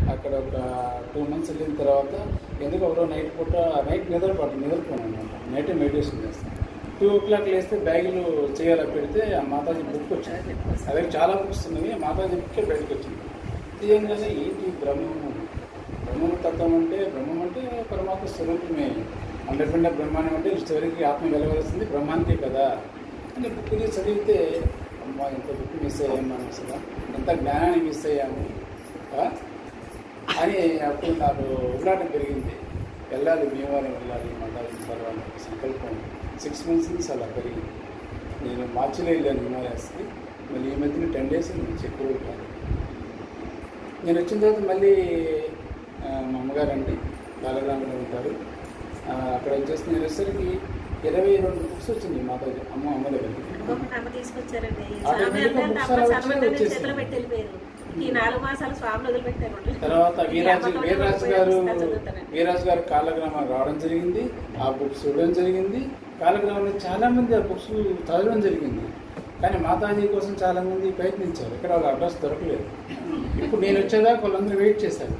అక్కడ ఒక two months వెళ్ళిన తర్వాత ఎందుకు ఒకరో నైట్ పూట నైట్ నిద్రపాటు నిద్రపోను అనమాట నైట్ మెడిటేషన్ చేస్తాను టూ ఓ క్లాక్ లేస్తే బ్యాగులు చేయాల పెడితే ఆ మాతాజీ బుక్ వచ్చింది అదే చాలా బుక్స్ ఉన్నాయి మాతాజీ బుక్కే బయటకు వచ్చింది తీయంగానే ఏంటి బ్రహ్మము బ్రహ్మము తత్వం అంటే బ్రహ్మం అంటే పరమాత్మ స్వరూపమే అండర్పిండ బ్రహ్మాండం అంటే చివరికి ఆత్మ వెలవలసింది బ్రహ్మానికే కదా అని బుక్ని చదివితే అమ్మా ఇంత బుక్ మిస్ అయ్యాము మనం అసలు ఎంత జ్ఞానాన్ని మిస్ అయ్యాము ఆ? అని అప్పుడు నాకు ఉల్లాటం పెరిగింది వెళ్ళాలి భీమవరం వెళ్ళాలి మాట్లాడిన తర్వాత సంకల్పం సిక్స్ మంత్స్ నుంచి అలా పెరిగింది నేను మార్చిలో వెళ్ళాను హిమాలయాస్కి మళ్ళీ ఈ మధ్యన టెన్ డేస్ నుంచి ఎక్కువ ఉంటాను నేను వచ్చిన తర్వాత మళ్ళీ ఆ, మా అమ్మగారు అండి బాలగ్రామంలో ఉంటారు ఆ, అక్కడ వచ్చేసి నేను వచ్చేసరికి ఇరవై రెండు బుక్స్ వచ్చింది మాతాజీ అమ్మ అమ్మ దగ్గరికి ఇంకొకటి అమ్మ తీసుకొచ్చారండి ఈ ఆ స్వామి రెండు అంటే బుక్స్ అమ్మ అలా చదవండి అని వచ్చేసి. చేతిలో పెట్టి వెళ్ళిపోయారు ఈ నాలుగు మాసాలు స్వామిని వదిలిపెట్టారు తర్వాత వీరాజు ఈ అమ్మతోనే వీరరాజు పోయి గారు పుస్తకాలు చదువుతానండి. వీరాజు గారు కాలగ్రామం రావడం జరిగింది ఆ బుక్స్ చూడడం జరిగింది కాలగ్రామంలో చాలా మంది ఆ బుక్స్ చదవడం జరిగింది కానీ మాతాజీ కోసం చాలా మంది ప్రయత్నించారు ఇక్కడ వాళ్ళ అడ్రస్ దొరకలేదు ఇప్పుడు నేను వచ్చేదాకా వాళ్ళందరూ వెయిట్ చేశారు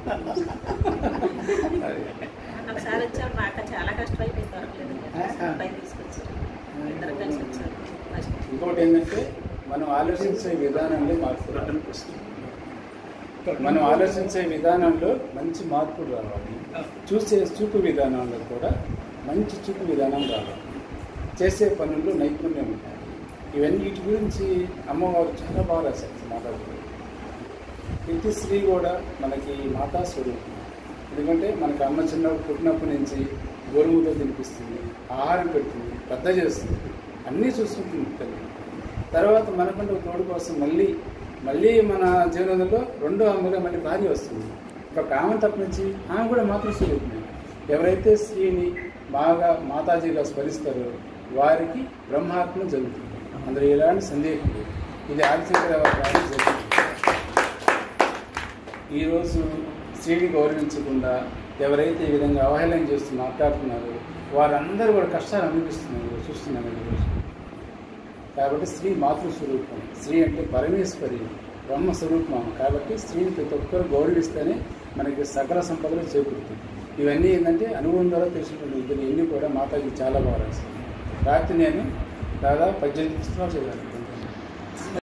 అది. ఒకసారి వచ్చారు నాకు చాలా కష్టమైపోయింది దొరకలేదు అబ్బాయి తీసుకొచ్చారు ఇద్దరు కలిసి వచ్చారు ఫస్ట్ ఇంకొకటి ఏంటంటే మనం ఆలోచించే విధానంలో మార్పు రావాలి మనం ఆలోచించే విధానంలో మంచి మార్పులు రావాలి చూసే చూపు విధానంలో కూడా మంచి చూపు విధానం రావాలి చేసే పనుల్లో నైపుణ్యం ఉండాలి ఇవన్నీ వీటి గురించి అమ్మవారు చాలా బాగా రాశారు మాట్లాడుతుంది ప్రతి స్త్రీ కూడా మనకి మాతా స్వరూపం ఎందుకంటే మనకి అమ్మ చిన్నప్పుడు పుట్టినప్పటి నుంచి గోరుముతో తినిపిస్తుంది ఆహారం పెడుతుంది పెద్ద చేస్తుంది అన్నీ చూసుకుంటుంది తల్లి తర్వాత మనకంటే ఒక తోడు కోసం మళ్ళీ మళ్ళీ మన జీవనంలో రెండో అమ్మగా మళ్ళీ భార్య వస్తుంది ఒక ఆమె తప్పించి ఆమె కూడా మాతృస్వరూపమే ఎవరైతే స్త్రీని బాగా మాతాజీగా స్మరిస్తారో వారికి బ్రహ్మాత్మ జరుగుతుంది అందులో ఎలాంటి సందేహం లేదు ఇది ఆదిశంకర గారి జరిగింది ఈరోజు స్త్రీని గౌరవించకుండా ఎవరైతే ఈ విధంగా అవహేళన చేస్తూ మాట్లాడుతున్నారో వారందరూ కూడా కష్టాలు అనిపిస్తున్నారు చూస్తున్నాను ఈరోజు కాబట్టి స్త్రీ మాతృస్వరూపం స్త్రీ అంటే పరమేశ్వరి బ్రహ్మ స్వరూపం కాబట్టి స్త్రీని ప్రతి ఒక్కరు గౌరవిస్తేనే మనకి సకల సంపదలు చేకూరుతుంది ఇవన్నీ ఏంటంటే అనుభవం ద్వారా తెలిసినటువంటి విద్యలు ఇవన్నీ కూడా మాతాజీ చాలా బాగా రాశారు రాత్రి నేను దాదాపు పద్దెనిమిది పుస్తకాలు చదివాను